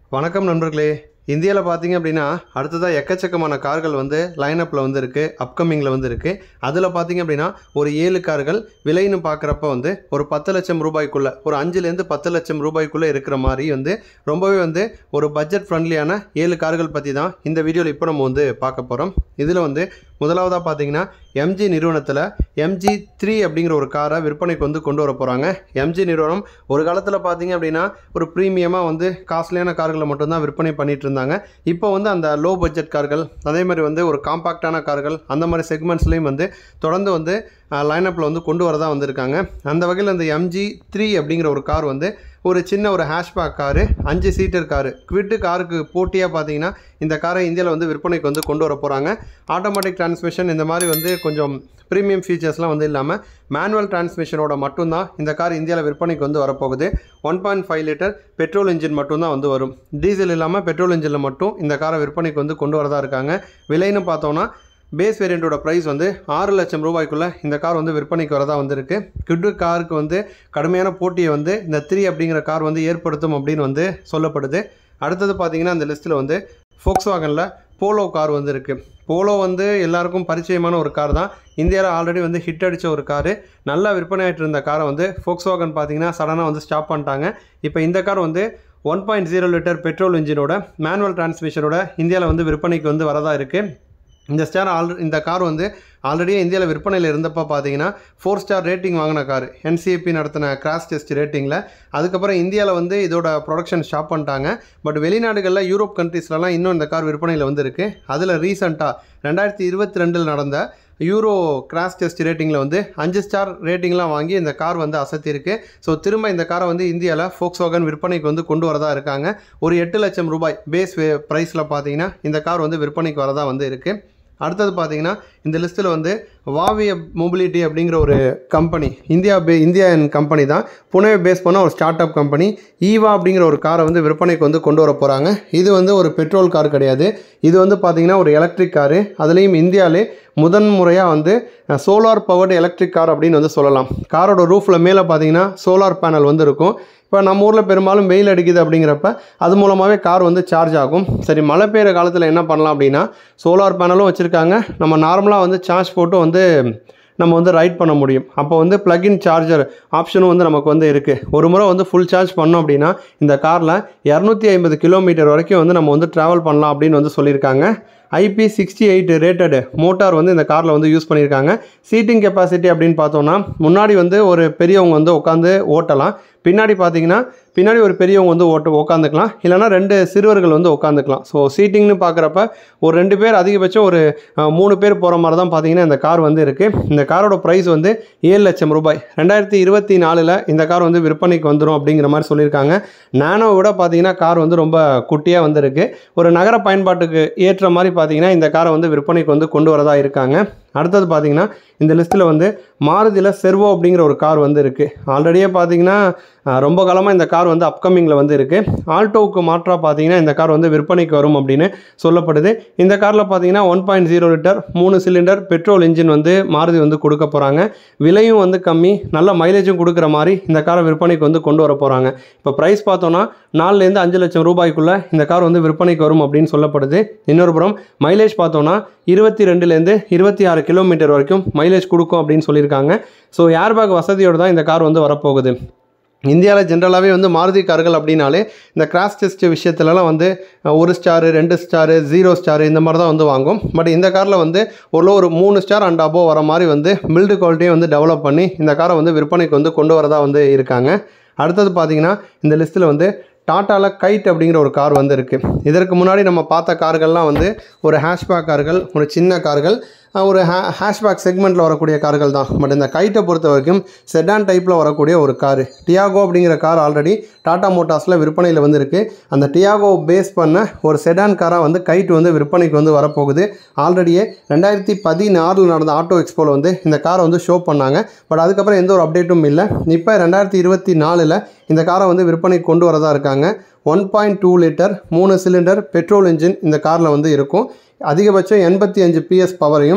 வணக்கம் நண்பர்களே இந்தியாவில் பார்த்தீங்க அப்படின்னா அடுத்ததாக எக்கச்சக்கமான கார்கள் வந்து லைனப்பில் வந்து இருக்குது அப்கமிங்கில் வந்து இருக்குது அதில் பார்த்தீங்க அப்படின்னா ஒரு ஏழு கார்கள் விலைன்னு பார்க்குறப்ப வந்து ஒரு பத்து லட்சம் ரூபாய்க்குள்ளே ஒரு அஞ்சுலேருந்து பத்து லட்சம் ரூபாய்க்குள்ளே இருக்கிற மாதிரி வந்து ரொம்பவே வந்து ஒரு பட்ஜெட் ஃப்ரெண்ட்லியான ஏழு கார்கள் பற்றி தான் இந்த வீடியோவில் இப்போ நம்ம வந்து பார்க்க போகிறோம் இதில் வந்து முதலாவதாக பார்த்தீங்கன்னா எம்ஜி நிறுவனத்தில் எம்ஜி த்ரீ அப்படிங்கிற ஒரு காரை விற்பனைக்கு வந்து கொண்டு வர போகிறாங்க எம்ஜி நிறுவனம் ஒரு காலத்தில் பார்த்தீங்க அப்படின்னா ஒரு ப்ரீமியமாக வந்து காஸ்ட்லியான கார்களை மட்டும்தான் விற்பனை பண்ணிட்டு இருந்தாங்க இப்போ வந்து அந்த லோ பட்ஜெட் கார்கள் அதே மாதிரி வந்து ஒரு காம்பாக்டான கார்கள் அந்த மாதிரி செக்மெண்ட்ஸ்லேயும் வந்து தொடர்ந்து வந்து லைனப்பில் வந்து கொண்டு வரதா வந்திருக்காங்க அந்த வகையில் இந்த எம்ஜி த்ரீ அப்படிங்கிற ஒரு கார் வந்து ஒரு சின்ன ஒரு ஹேஷ்பேக் காரு அஞ்சு சீட்டர் காரு குவிட்டு காருக்கு போட்டியாக பார்த்தீங்கன்னா இந்த காரை இந்தியாவில் வந்து விற்பனைக்கு வந்து கொண்டு வர போகிறாங்க ஆட்டோமேட்டிக் டிரான்ஸ்மிஷன் இந்த மாதிரி வந்து கொஞ்சம் ப்ரீமியம் ஃபீச்சர்ஸ்லாம் வந்து இல்லாமல் மேனுவல் டிரான்ஸ்மிஷனோட மட்டும்தான் இந்த கார் இந்தியாவில் விற்பனைக்கு வந்து வரப்போகுது one point five litre petrol engine மட்டும்தான் வந்து வரும் டீசல் இல்லாமல் பெட்ரோல் இன்ஜினில் மட்டும் இந்த காரை விற்பனைக்கு வந்து கொண்டு வரதா இருக்காங்க விலைன்னு பார்த்தோன்னா பேஸ் வேரியண்ட்டோட ப்ரைஸ் வந்து ஆறு லட்சம் ரூபாய்க்குள்ளே இந்த கார் வந்து விற்பனைக்கு வரதா வந்திருக்கு கிட்டு காருக்கு வந்து கடுமையான போட்டியை வந்து இந்த த்ரீ அப்படிங்கிற கார் வந்து ஏற்படுத்தும் அப்படின்னு வந்து சொல்லப்படுது அடுத்தது பார்த்தீங்கன்னா அந்த லிஸ்ட்டில் வந்து ஃபோக்ஸ்வாகனில் போலோ கார் வந்து இருக்குது போலோ வந்து எல்லாருக்கும் பரிச்சயமான ஒரு கார் தான் இந்தியாவில் ஆல்ரெடி வந்து ஹிட் அடித்த ஒரு காரு நல்லா விற்பனை ஆகிட்டு இருந்த காரை வந்து ஃபோக்ஸ்வாகன் பார்த்தீங்கன்னா சடனாக வந்து ஸ்டாப் பண்ணிட்டாங்க இப்போ இந்த கார் வந்து one point zero litre petrol இன்ஜினோட மேனுவல் டிரான்ஸ்மிஷனோட இந்தியாவில் வந்து விற்பனைக்கு வந்து வரதா இருக்குது இந்த ஸ்டார் ஆல் இந்த கார் வந்து ஆல்ரெடியே இந்தியாவில் விற்பனையில் இருந்தப்போ பார்த்தீங்கன்னா ஃபோர் ஸ்டார் ரேட்டிங் வாங்கின கார் என்சிஏபி நடத்தின கிராஷ் டெஸ்ட் ரேட்டிங்கில் அதுக்கப்புறம் இந்தியாவில் வந்து இதோட ப்ரொடக்ஷன் ஸ்டாப் பண்ணிட்டாங்க பட் வெளிநாடுகளில் யூரோப் கண்ட்ரீஸ்லலாம் இன்னும் இந்த கார் விற்பனையில் வந்திருக்கு அதில் ரீசெண்டாக ரெண்டாயிரத்தி இருபத்தி ரெண்டில் நடந்த யூரோ கிராஷ் டெஸ்ட் ரேட்டிங்கில் வந்து அஞ்சு ஸ்டார் ரேட்டிங்லாம் வாங்கி இந்த கார் வந்து அசத்திருக்கு ஸோ திரும்ப இந்த காரை வந்து இந்தியாவில் ஃபோக்ஸ் வாகன் விற்பனைக்கு வந்து கொண்டு வரதா இருக்காங்க ஒரு எட்டு லட்சம் ரூபாய் பேஸ் ப்ரைஸில் பார்த்தீங்கன்னா இந்த கார் வந்து விற்பனைக்கு வரதா வந்து இருக்குது அடுத்தது பார்த்தீங்கன்னா இந்த லிஸ்ட்டில் வந்து வாவிய மொபிலிட்டி அப்படிங்கிற ஒரு கம்பெனி இந்தியா பே இந்தியன் கம்பெனி தான் புனே பேஸ் பண்ண ஒரு ஸ்டார்ட் அப் கம்பெனி ஈவா அப்படிங்கிற ஒரு காரை வந்து விற்பனைக்கு வந்து கொண்டு வர போகிறாங்க இது வந்து ஒரு பெட்ரோல் கார் கிடையாது இது வந்து பார்த்திங்கன்னா ஒரு எலக்ட்ரிக் காரு அதுலேயும் இந்தியாவிலே முதன் முறையாக வந்து சோலார் பவர்டு எலக்ட்ரிக் கார் அப்படின்னு வந்து சொல்லலாம் காரோட ரூஃபில் மேலே பார்த்தீங்கன்னா சோலார் பேனல் வந்து இருக்கும் இப்போ நம்ம ஊரில் பெரும்பாலும் வெயில் அடிக்குது அப்படிங்கிறப்ப அது மூலமாகவே கார் வந்து சார்ஜ் ஆகும் சரி மழை பெய்கிற காலத்தில் என்ன பண்ணலாம் அப்படின்னா சோலார் பேனலும் வச்சுருக்காங்க நம்ம நார்மலாக வந்து சார்ஜ் போட்டு வந்து நம்ம வந்து ரைட் பண்ண முடியும் அப்போ வந்து ப்ளக்இன் சார்ஜர் ஆப்ஷனும் வந்து நமக்கு வந்து இருக்குது ஒரு முறை வந்து ஃபுல் சார்ஜ் பண்ணோம் அப்படின்னா இந்த காரில் இரநூத்தி ஐம்பது கிலோமீட்டர் வரைக்கும் வந்து நம்ம வந்து ட்ராவல் பண்ணலாம் அப்படின்னு வந்து சொல்லியிருக்காங்க IP sixty eight rated motor வந்து இந்த காரில் வந்து யூஸ் பண்ணியிருக்காங்க சீட்டிங் கெப்பாசிட்டி அப்படின்னு பார்த்தோன்னா முன்னாடி வந்து ஒரு பெரியவங்க வந்து உட்காந்து ஓட்டலாம் பின்னாடி பார்த்தீங்கன்னா பின்னாடி ஒரு பெரியவங்க வந்து ஓட்ட உட்காந்துக்கலாம் இல்லைனா ரெண்டு சிறுவர்கள் வந்து உட்காந்துக்கலாம் ஸோ சீட்டிங்னு பார்க்குறப்ப ஒரு ரெண்டு பேர் அதிகபட்சம் ஒரு அஹ், மூணு பேர் போகிற மாதிரி தான் பார்த்தீங்கன்னா இந்த கார் வந்து இருக்குது இந்த காரோட ப்ரைஸ் வந்து ஏழு லட்சம் ரூபாய் ரெண்டாயிரத்தி இருபத்தி நாலில் இந்த கார் வந்து விற்பனைக்கு வந்துடும் அப்படிங்கிற மாதிரி சொல்லியிருக்காங்க நானோ விட பார்த்தீங்கன்னா கார் வந்து ரொம்ப குட்டியாக வந்திருக்கு ஒரு நகர பயன்பாட்டுக்கு ஏற்ற மாதிரி பார்த்தீங்கன்னா இந்த காரை வந்து விற்பனைக்கு வந்து கொண்டு வரதா இருக்காங்க அடுத்தது பார்த்தீங்கன்னா இந்த லிஸ்ட்டில் வந்து மாருதியில் செர்வோ அப்படிங்கிற ஒரு கார் வந்து இருக்குது ஆல்ரெடியே பார்த்தீங்கன்னா அஹ், ரொம்ப காலமாக இந்த கார் வந்து அப்கமிங்கில் வந்து இருக்குது ஆல்டோவுக்கு மாற்றாக பார்த்தீங்கன்னா இந்த கார் வந்து விற்பனைக்கு வரும் அப்படின்னு சொல்லப்படுது இந்த காரில் பார்த்தீங்கன்னா ஒன் பாயிண்ட் ஜீரோ லிட்டர் மூணு சிலிண்டர் பெட்ரோல் இன்ஜின் வந்து மாருதி வந்து கொடுக்க போகிறாங்க விலையும் வந்து கம்மி நல்ல மைலேஜும் கொடுக்குற மாதிரி இந்த காரை விற்பனைக்கு வந்து கொண்டு வர போகிறாங்க இப்போ ப்ரைஸ் பார்த்தோன்னா நாலுலேருந்து அஞ்சு லட்சம் ரூபாய்க்குள்ளே இந்த கார் வந்து விற்பனைக்கு வரும் அப்படின்னு சொல்லப்படுது இன்னொரு புறம் மைலேஜ் பார்த்தோன்னா இருபத்தி ரெண்டுலேருந்து இருபத்தி ஆறு கிலோமீட்டர் வரைக்கும் மைலேஜ் கொடுக்கும் அப்படின்னு சொல்லியிருக்காங்க ஸோ ஏர்பேக் வசதியோடு தான் இந்த கார் வந்து வரப்போகுது இந்தியாவில் ஜென்ரலாகவே வந்து மாருதி கார்கள் அப்படின்னாலே இந்த கிராஷ் டெஸ்ட் விஷயத்துலலாம் வந்து அஹ், ஒரு ஸ்டாரு ரெண்டு ஸ்டாரு ஜீரோ ஸ்டாரு இந்த மாதிரி தான் வந்து வாங்கும் பட் இந்த காரில் வந்து ஒரு ஒரு மூணு ஸ்டார் அண்ட் அபோவ் வர மாதிரி வந்து பில்டு குவாலிட்டியை வந்து டெவலப் பண்ணி இந்த காரை வந்து விற்பனைக்கு வந்து கொண்டு வரதா வந்து இருக்காங்க அடுத்தது பார்த்தீங்கன்னா இந்த லிஸ்ட்டில் வந்து டாட்டாவில் கைட் அப்படிங்கிற ஒரு கார் வந்து இருக்குது இதற்கு முன்னாடி நம்ம பார்த்த கார்கள்லாம் வந்து ஒரு ஹேஷ்பேக் கார்கள் ஒரு சின்ன கார்கள் அஹ், ஒரு ஹே ஹேஷ்பேக் செக்மெண்ட்டில் வரக்கூடிய கார்கள் தான் பட் இந்த கைட்டை பொறுத்த வரைக்கும் செடான் டைப்பில் வரக்கூடிய ஒரு காரு டியாகோ அப்படிங்கிற கார் ஆல்ரெடி டாடா மோட்டார்ஸில் விற்பனையில் வந்து இருக்குது அந்த டியாகோ பேஸ் பண்ண ஒரு செடான் காராக வந்து கைட் வந்து விற்பனைக்கு வந்து வரப்போகுது ஆல்ரெடியே ரெண்டாயிரத்தி பதினாறில் நடந்த ஆட்டோ எக்ஸ்போவில் வந்து இந்த காரை வந்து ஷோ பண்ணாங்க பட் அதுக்கப்புறம் எந்த ஒரு அப்டேட்டும் இல்லை இப்போ ரெண்டாயிரத்தி இருபத்தி நாலில் இந்த காரை வந்து விற்பனைக்கு கொண்டு வரதா இருக்காங்க ஒன் பாயிண்ட் டூ லிட்டர் மூணு சிலிண்டர் பெட்ரோல் இன்ஜின் இந்த காரில் வந்து இருக்கும் அதிகபட்சம் எண்பத்தி அஞ்சு பிஎஸ் பவரையும்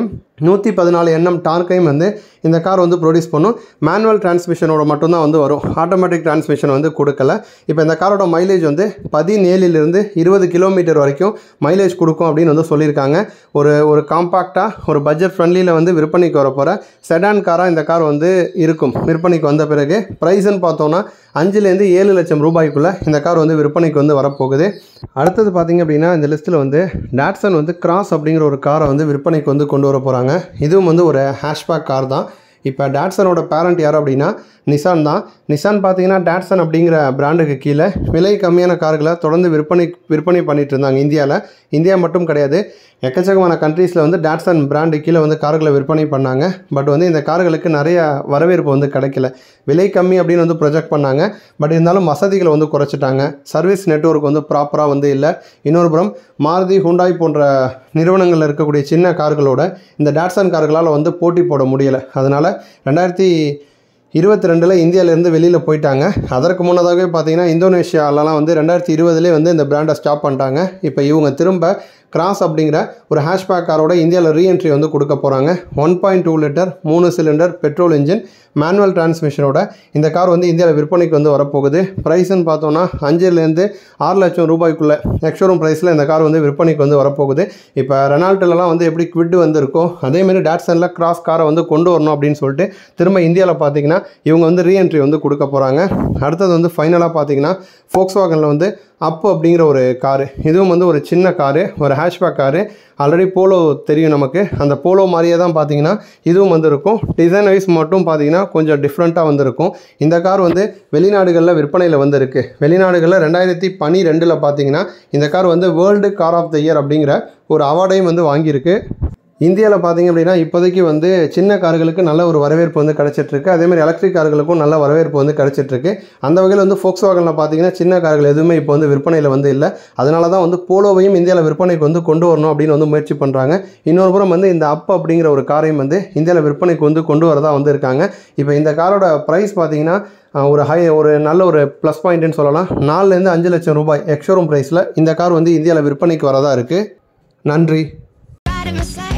நூற்றி பதினாலு எண்ணம் டார்க்கையும் வந்து இந்த கார் வந்து ப்ரொடியூஸ் பண்ணும் மேனுவல் டிரான்ஸ்மிஷனோட மட்டும்தான் வந்து வரும் ஆட்டோமேட்டிக் டிரான்ஸ்மிஷன் வந்து கொடுக்கல இப்போ இந்த காரோட மைலேஜ் வந்து பதினேழுலேருந்து இருபது கிலோமீட்டர் வரைக்கும் மைலேஜ் கொடுக்கும் அப்படின்னு வந்து சொல்லியிருக்காங்க ஒரு ஒரு காம்பாக்டாக ஒரு பட்ஜெட் ஃப்ரெண்ட்லியில் வந்து விற்பனைக்கு வர போகிற செடான் காராக இந்த கார் வந்து இருக்கும் விற்பனைக்கு வந்த பிறகு ப்ரைஸ்ன்னு பார்த்தோன்னா அஞ்சுலேருந்து ஏழு லட்சம் ரூபாய்க்குள்ளே இந்த கார் வந்து விற்பனைக்கு வந்து வரப்போகுது அடுத்தது பார்த்தீங்க அப்படின்னா இந்த லிஸ்ட்டில் வந்து டாட்சன் வந்து கிராஸ் அப்படிங்கிற ஒரு காரை வந்து விற்பனைக்கு வந்து கொண்டு வர போகிறாங்க இதுவும் வந்து ஒரு ஹேஷ்பேக் கார் தான் இப்போ டாட்சனோட பேரண்ட் யார் அப்படின்னா நிசான் தான் நிசான் பார்த்தீங்கன்னா டாட்சன் அப்படிங்கிற பிராண்டுக்கு கீழே விலை கம்மியான கார்களை தொடர்ந்து விற்பனை விற்பனை பண்ணிட்டு இருந்தாங்க இந்தியாவில் இந்தியா மட்டும் கிடையாது எக்கச்சக்கமான கண்ட்ரீஸில் வந்து டாட்சன் பிராண்டு கீழே வந்து கார்களை விற்பனை பண்ணாங்க பட் வந்து இந்த கார்களுக்கு நிறைய வரவேற்பு வந்து கிடைக்கல விலை கம்மி அப்படின்னு வந்து ப்ரொஜெக்ட் பண்ணாங்க பட் இருந்தாலும் வசதிகளை வந்து குறைச்சிட்டாங்க சர்வீஸ் நெட்வொர்க் வந்து ப்ராப்பராக வந்து இல்லை இன்னொரு புறம் மாருதி ஹுண்டாய் போன்ற நிறுவனங்களில் இருக்கக்கூடிய சின்ன கார்களோட இந்த டாட்சன் கார்களால் வந்து போட்டி போட முடியலை அதனால் ரெண்டாயிரத்தி இருபத்தி ரெண்டில் இந்தியாவிலேருந்து வெளியில் போயிட்டாங்க அதற்கு முன்னதாகவே பார்த்தீங்கன்னா இந்தோனேஷியாலலாம் வந்து ரெண்டாயிரத்தி இருபதுலேயே வந்து இந்த பிராண்டை ஸ்டாப் பண்ணிட்டாங்க இப்போ இவங்க திரும்ப கிராஸ் அப்படிங்கிற ஒரு ஹேஷ்பேக் காரோட இந்தியாவில் ரீஎன்ட்ரி வந்து கொடுக்க போகிறாங்க ஒன் பாயிண்ட் டூ லிட்டர் மூணு சிலிண்டர் பெட்ரோல் இன்ஜின் மேனுவல் டிரான்ஸ்மிஷனோட இந்த கார் வந்து இந்தியாவில் விற்பனைக்கு வந்து வரப்போகுது ப்ரைஸ்ன்னு பார்த்தோன்னா அஞ்சுலேருந்து ஆறு லட்சம் ரூபாய்க்குள்ளே எக்ஷோரூம் ப்ரைஸில் இந்த கார் வந்து விற்பனைக்கு வந்து வரப்போகுது இப்போ ரெனால்ட்டிலலாம் வந்து எப்படி குவிட் வந்திருக்கோ அதேமாரி டாட்சனில் கிராஸ் காரை வந்து கொண்டு வரணும் அப்படின்னு சொல்லிட்டு திரும்ப இந்தியாவில் பார்த்தீங்கன்னா இவங்க வந்து ரீஎன்ட்ரி வந்து கொடுக்க போகிறாங்க அடுத்தது வந்து ஃபைனலாக பார்த்தீங்கன்னா ஃபோக்ஸ் வாகனில் வந்து அப்பு அப்படிங்கிற ஒரு காரு இதுவும் வந்து ஒரு சின்ன காரு ஒரு ஹேஷ்பேக் காரு ஆல்ரெடி போலோ தெரியும் நமக்கு அந்த போலோ மாதிரியே தான் பார்த்தீங்கன்னா இதுவும் வந்து இருக்கும் டிசைன் வைஸ் மட்டும் பார்த்தீங்கன்னா கொஞ்சம் டிஃப்ரெண்ட்டாக வந்திருக்கும் இந்த கார் வந்து வெளிநாடுகளில் விற்பனையில் வந்து இருக்குது வெளிநாடுகளில் ரெண்டாயிரத்தி பனிரெண்டில் பார்த்தீங்கன்னா இந்த கார் வந்து world car of the year அப்படிங்கிற ஒரு அவார்டையும் வந்து வாங்கியிருக்கு இந்தியாவில் பார்த்தீங்க அப்படின்னா இப்போதைக்கு வந்து சின்ன கார்களுக்கு நல்ல ஒரு வரவேற்பு வந்து கிடச்சிட்ருக்கு அதேமாதிரி எலக்ட்ரிக் கார்களுக்கும் நல்ல வரவேற்பு வந்து கிடச்சிட்ருக்கு அந்த வகையில் வந்து ஃபோக்ஸ் வாகனில் பார்த்தீங்கன்னா சின்ன கார்கள் எதுவுமே இப்போ வந்து விற்பனையில் வந்து இல்லை அதனால தான் வந்து போலோவையும் இந்தியாவில் விற்பனைக்கு வந்து கொண்டு வரணும் அப்படின்னு வந்து முயற்சி பண்ணுறாங்க இன்னொரு புறம் வந்து இந்த அப் அப்படிங்கிற ஒரு காரையும் வந்து இந்தியாவில் விற்பனைக்கு வந்து கொண்டு வரதா வந்து இருக்காங்க இப்போ இந்த காரோட ப்ரைஸ் பார்த்தீங்கன்னா அஹ், ஒரு ஹை ஒரு நல்ல ஒரு ப்ளஸ் பாயிண்ட்னு சொல்லலாம் நாலுலேருந்து அஞ்சு லட்சம் ரூபாய் எக்ஷோரூம் ப்ரைஸில் இந்த கார் வந்து இந்தியாவில் விற்பனைக்கு வரதா இருக்குது நன்றி Ride in my side.